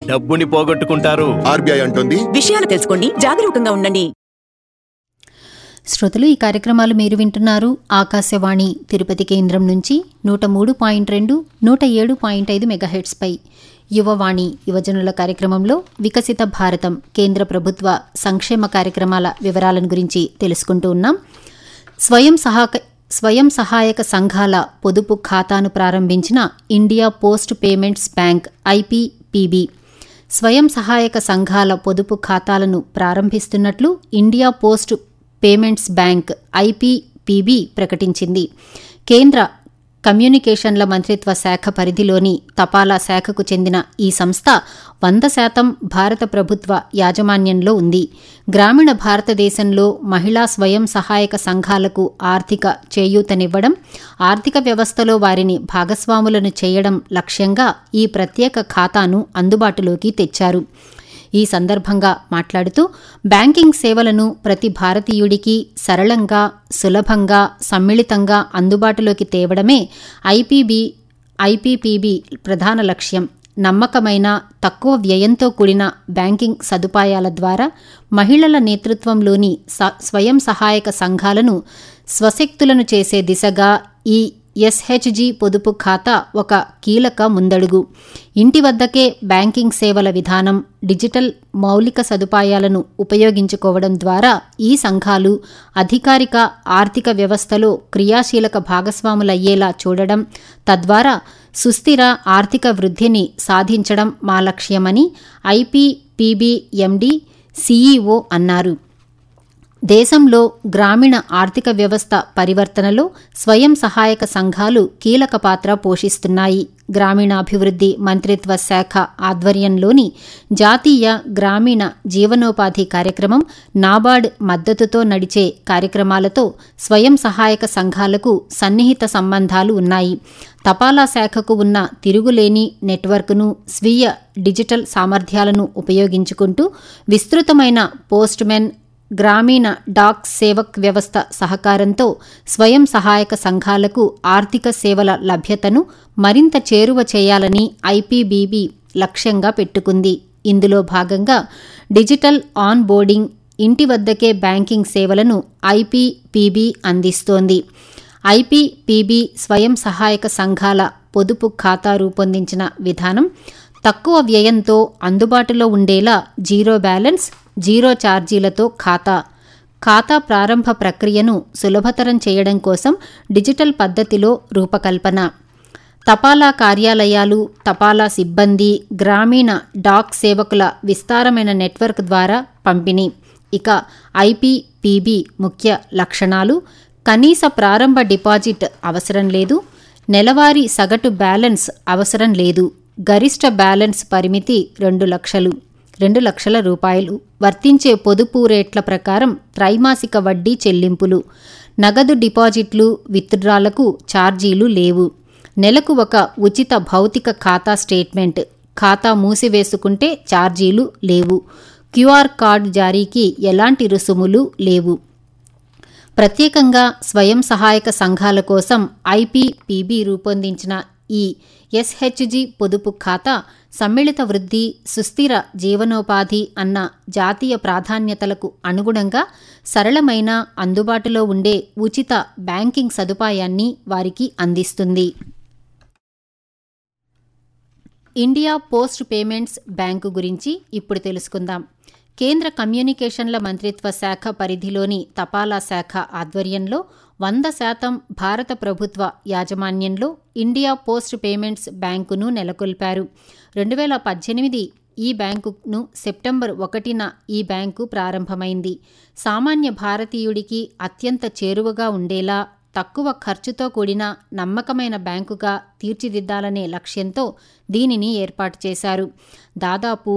డబ్బుని పోగొట్టుకుంటారు ఆర్బీఐ అంటుంది విషయాలు తెలుసుకోండి జాగరూకంగా ఉండండి శ్రోతలు ఈ కార్యక్రమాలు మీరు వింటున్నారు ఆకాశవాణి తిరుపతి కేంద్రం నుంచి నూట మూడు పాయింట్ రెండు నూట ఏడు పాయింట్ ఐదు మెగాహెట్స్పై యువవాణి యువజనుల కార్యక్రమంలో వికసిత భారతం కేంద్ర ప్రభుత్వ సంక్షేమ కార్యక్రమాల వివరాలను గురించి తెలుసుకుంటూ ఉన్నాం స్వయం సహాక స్వయం సహాయక సంఘాల పొదుపు ఖాతాను ప్రారంభించిన India post payments bank IPPB స్వయం సహాయక సంఘాల పొదుపు ఖాతాలను ప్రారంభిస్తున్నట్లు India post payments bank IPPB ప్రకటించింది కేంద్ర కమ్యూనికేషన్ల మంత్రిత్వ శాఖ పరిధిలోని తపాలా శాఖకు చెందిన ఈ సంస్థ వంద శాతం భారత ప్రభుత్వ యాజమాన్యంలో ఉంది గ్రామీణ భారతదేశంలో మహిళా స్వయం సహాయక సంఘాలకు ఆర్థిక చేయూతనివ్వడం ఆర్థిక వ్యవస్థలో వారిని భాగస్వాములను చేయడం లక్ష్యంగా ఈ ప్రత్యేక ఖాతాను అందుబాటులోకి తెచ్చారు ఈ సందర్భంగా మాట్లాడుతూ బ్యాంకింగ్ సేవలను ప్రతి భారతీయుడికి సరళంగా సులభంగా సమ్మిళితంగా అందుబాటులోకి తేవడమే ఐపీబీ ఐపీపీబీ ప్రధాన లక్ష్యం నమ్మకమైన తక్కువ వ్యయంతో కూడిన బ్యాంకింగ్ సదుపాయాల ద్వారా మహిళల నేతృత్వంలోని స- స్వయం సహాయక సంఘాలను స్వశక్తులను చేసే దిశగా ఈ ఎస్హెచ్జి పొదుపు ఖాతా ఒక కీలక ముందడుగు ఇంటి వద్దకే బ్యాంకింగ్ సేవల విధానం డిజిటల్ మౌలిక సదుపాయాలను ఉపయోగించుకోవడం ద్వారా ఈ సంఘాలు అధికారిక ఆర్థిక వ్యవస్థలో క్రియాశీలక భాగస్వాములయ్యేలా చూడడం తద్వారా సుస్థిర ఆర్థిక వృద్ధిని సాధించడం మా లక్ష్యమని ఐపీపీబీ సీఈఓ అన్నారు దేశంలో గ్రామీణ ఆర్థిక వ్యవస్థ పరివర్తనలో స్వయం సహాయక సంఘాలు కీలక పాత్ర పోషిస్తున్నాయి గ్రామీణాభివృద్ధి మంత్రిత్వ శాఖ ఆధ్వర్యంలోని జాతీయ గ్రామీణ జీవనోపాధి కార్యక్రమం నాబార్డ్ మద్దతుతో నడిచే కార్యక్రమాలతో స్వయం సహాయక సంఘాలకు సన్నిహిత సంబంధాలు ఉన్నాయి తపాలా శాఖకు ఉన్న తిరుగులేని నెట్వర్క్ను స్వీయ డిజిటల్ సామర్థ్యాలను ఉపయోగించుకుంటూ విస్తృతమైన పోస్ట్మెన్ గ్రామీణ డాక్ సేవక్ వ్యవస్థ సహకారంతో స్వయం సహాయక సంఘాలకు ఆర్థిక సేవల లభ్యతను మరింత చేరువ చేయాలని ఐపీబీబీ లక్ష్యంగా పెట్టుకుంది ఇందులో భాగంగా డిజిటల్ ఆన్ బోర్డింగ్ ఇంటి వద్దకే బ్యాంకింగ్ సేవలను ఐపీపీబీ అందిస్తోంది ఐపీపీబీ స్వయం సహాయక సంఘాల పొదుపు ఖాతా రూపొందించిన విధానం తక్కువ వ్యయంతో అందుబాటులో ఉండేలా జీరో బ్యాలెన్స్ జీరో ఛార్జీలతో ఖాతా ఖాతా ప్రారంభ ప్రక్రియను సులభతరం చేయడం కోసం డిజిటల్ పద్ధతిలో రూపకల్పన తపాలా కార్యాలయాలు తపాలా సిబ్బంది గ్రామీణ డాక్ సేవకుల విస్తారమైన నెట్వర్క్ ద్వారా పంపిణీ ఇక ఐపీపీబీ ముఖ్య లక్షణాలు కనీస ప్రారంభ డిపాజిట్ అవసరం లేదు నెలవారీ సగటు బ్యాలెన్స్ అవసరం లేదు గరిష్ట బ్యాలెన్స్ పరిమితి రెండు లక్షలు రెండు లక్షల రూపాయలు వర్తించే పొదుపు రేట్ల ప్రకారం త్రైమాసిక వడ్డీ చెల్లింపులు నగదు డిపాజిట్లు విత్డ్రాలకు ఛార్జీలు లేవు నెలకు ఒక ఉచిత భౌతిక ఖాతా స్టేట్మెంట్ ఖాతా మూసివేసుకుంటే ఛార్జీలు లేవు క్యూఆర్ కార్డు జారీకి ఎలాంటి రుసుములు లేవు ప్రత్యేకంగా స్వయం సహాయక సంఘాల కోసం ఐపీపీబీ రూపొందించిన ఈ ఎస్హెచ్జి పొదుపు ఖాతా సమ్మిళిత వృద్ధి సుస్థిర జీవనోపాధి అన్న జాతీయ ప్రాధాన్యతలకు అనుగుణంగా సరళమైన అందుబాటులో ఉండే ఉచిత బ్యాంకింగ్ సదుపాయాన్ని వారికి అందిస్తుంది ఇండియా పోస్ట్ పేమెంట్స్ బ్యాంకు గురించి ఇప్పుడు తెలుసుకుందాం కేంద్ర కమ్యూనికేషన్ల మంత్రిత్వ శాఖ పరిధిలోని తపాలా శాఖ ఆధ్వర్యంలో వంద శాతం భారత ప్రభుత్వ యాజమాన్యంలో ఇండియా పోస్ట్ పేమెంట్స్ బ్యాంకును నెలకొల్పారు రెండు వేల పద్దెనిమిది ఈ బ్యాంకును సెప్టెంబర్ ఒకటిన ఈ బ్యాంకు ప్రారంభమైంది సామాన్య భారతీయుడికి అత్యంత చేరువగా ఉండేలా తక్కువ ఖర్చుతో కూడిన నమ్మకమైన బ్యాంకుగా తీర్చిదిద్దాలనే లక్ష్యంతో దీనిని ఏర్పాటు చేశారు దాదాపు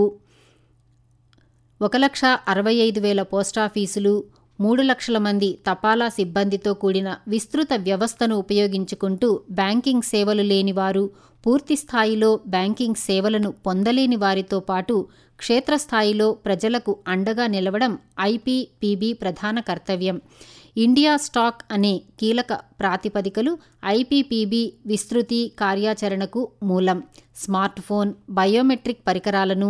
ఒక లక్ష అరవై ఐదు వేల పోస్టాఫీసులు మూడు లక్షల మంది తపాలా సిబ్బందితో కూడిన విస్తృత వ్యవస్థను ఉపయోగించుకుంటూ బ్యాంకింగ్ సేవలు లేని వారు పూర్తి స్థాయిలో బ్యాంకింగ్ సేవలను పొందలేని వారితో పాటు క్షేత్రస్థాయిలో ప్రజలకు అండగా నిలవడం ఐపీపీబీ ప్రధాన కర్తవ్యం ఇండియా స్టాక్ అనే కీలక ప్రాతిపదికలు ఐపీపీబీ విస్తృతి కార్యాచరణకు మూలం స్మార్ట్ ఫోన్ బయోమెట్రిక్ పరికరాలను